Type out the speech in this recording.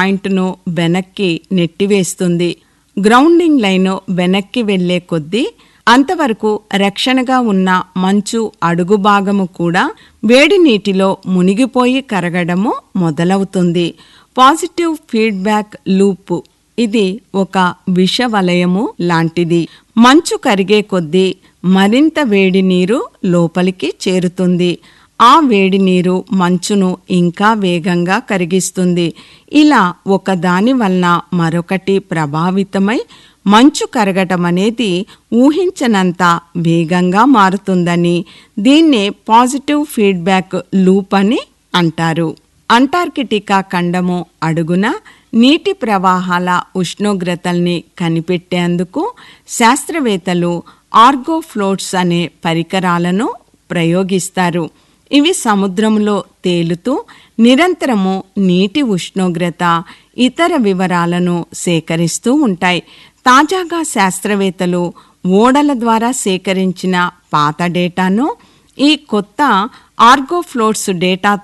పాయింట్ను వెనక్కి నెట్టివేస్తుంది grounding line వెనక్కి వెళ్లే కొద్దీ అంతవరకు రక్షణగా ఉన్న మంచు అడుగు భాగము కూడా వేడి నీటిలో మునిగిపోయి కరగడము మొదలవుతుంది పాజిటివ్ ఫీడ్బ్యాక్ లూప్ ఇది ఒక విష వలయము లాంటిది మంచు కరిగే కొద్దీ మరింత వేడి నీరు లోపలికి చేరుతుంది ఆ వేడి నీరు మంచును ఇంకా వేగంగా కరిగిస్తుంది ఇలా ఒకదాని వలన మరొకటి ప్రభావితమై మంచు కరగటం అనేది ఊహించనంత వేగంగా మారుతుందని దీన్నే పాజిటివ్ ఫీడ్బ్యాక్ లూప్ అని అంటారు అంటార్కిటికా ఖండము అడుగున నీటి ప్రవాహాల ఉష్ణోగ్రతల్ని కనిపెట్టేందుకు శాస్త్రవేత్తలు ఆర్గోఫ్లోట్స్ అనే పరికరాలను ప్రయోగిస్తారు ఇవి సముద్రంలో తేలుతూ నిరంతరము నీటి ఉష్ణోగ్రత ఇతర వివరాలను సేకరిస్తూ ఉంటాయి తాజాగా శాస్త్రవేత్తలు ఓడల ద్వారా సేకరించిన పాత డేటాను ఈ కొత్త ఆర్గోఫ్లోట్స్ డేటా